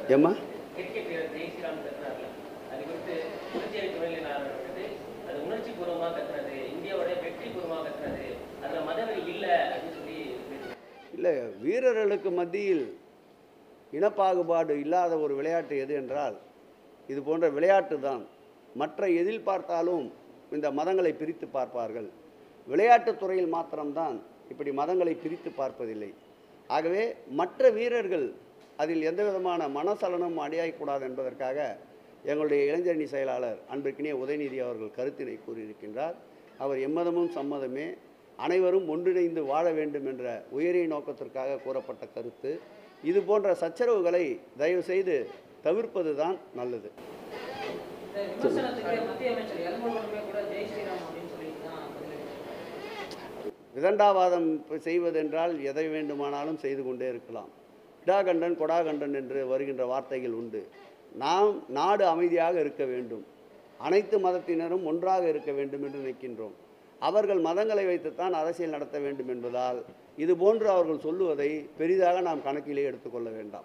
ஏம்மா கிரிக்கெட் வீரர் ஜெய் ஸ்ரீராம் கத்துனார்ல அது குறித்து புதுச்சேரி துணைநிலை ஆளுநர் வந்து அது உணர்ச்சி பூர்வமாக கத்துனது இந்தியாவோட வெற்றி பூர்வமாக கத்துனது அதுல மதவெறி இல்லை அப்படின்னு சொல்லி பேசுறாங்க. இல்லை வீரர்களுக்கு மத்தியில் இனப்பாகுபாடு இல்லாத ஒரு விளையாட்டு எது என்றால் இது போன்ற விளையாட்டு தான் மற்ற எதில் பார்த்தாலும் இந்த மதங்களை பிரித்து பார்ப்பார்கள் விளையாட்டுத் துறையில் மாத்திரம்தான் இப்படி மதங்களை பிரித்து பார்ப்பதில்லை ஆகவே மற்ற வீரர்கள் அதில் எந்த விதமான மனசலனம் அடையக்கூடாது என்பதற்காக எங்களுடைய இளைஞரணி செயலாளர் அன்பிற்கினிய உதயநிதி அவர்கள் கருத்தினை கூறியிருக்கின்றார் அவர் எம்மதமும் சம்மதமே அனைவரும் ஒன்றிணைந்து வாழ வேண்டும் என்ற உயரிய நோக்கத்திற்காக கூறப்பட்ட கருத்து இது போன்ற சச்சரவுகளை தயவு செய்து தவிர்ப்பது தான் நல்லது இந்த விமர்சனத்துக்கு மத்திய அமைச்சர் எல்முருகனுமே கூட ஜெய் ஸ்ரீராம் அப்படின்னு சொல்லிட்டு தான் பதிலளித்தார். விதண்டாவாதம் செய்வதென்றால் எதை வேண்டுமானாலும் செய்து கொண்டே இருக்கலாம் இடாகண்டன் கொடாகண்டன் என்று வருகின்ற வார்த்தைகள் உண்டு நாம் நாடு அமைதியாக இருக்க வேண்டும் அனைத்து மதத்தினரும் ஒன்றாக இருக்க வேண்டும் என்று நினைக்கின்றோம் அவர்கள் மதங்களை வைத்துத்தான் அரசியல் நடத்த வேண்டும் என்பதால் இது போன்று அவர்கள் சொல்லுவதை பெரிதாக நாம் கணக்கிலே எடுத்துக்கொள்ள வேண்டாம்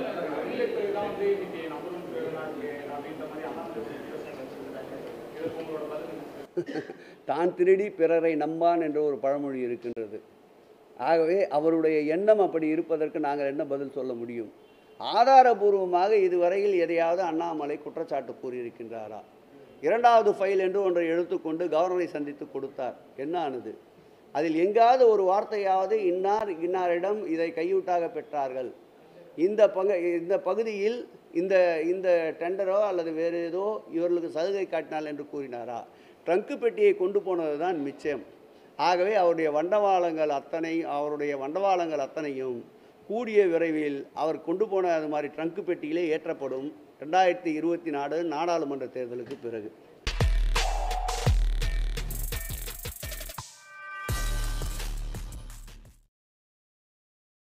தான் திருடி பிறரை நம்பான் என்ற ஒரு பழமொழி இருக்கின்றது ஆகவே அவருடைய எண்ணம் அப்படி இருப்பதற்கு நாங்கள் என்ன பதில் சொல்ல முடியும் ஆதாரபூர்வமாக இதுவரையில் எதையாவது அண்ணாமலை குற்றச்சாட்டு கூறியிருக்கின்றாரா இரண்டாவது ஃபைல் என்று ஒன்றை எடுத்துக்கொண்டு கவர்னரை சந்தித்து கொடுத்தார் என்ன ஆனது அதில் எங்காவது ஒரு வார்த்தையாவது இன்னார் இன்னாரிடம் இதை கையூட்டாக பெற்றார்கள் இந்த பங்க இந்த பகுதியில் இந்த இந்த டெண்டரோ அல்லது வேறு ஏதோ இவர்களுக்கு சலுகை காட்டினால் என்று கூறினாரா ட்ரங்கு பெட்டியை கொண்டு போனது தான் மிச்சம் ஆகவே அவருடைய வண்டவாளங்கள் அத்தனை அவருடைய வண்டவாளங்கள் அத்தனையும் கூடிய விரைவில் அவர் கொண்டு போன அது மாதிரி ட்ரங்கு பெட்டியிலே ஏற்றப்படும் ரெண்டாயிரத்தி இருபத்தி நாலு நாடாளுமன்ற தேர்தலுக்கு பிறகு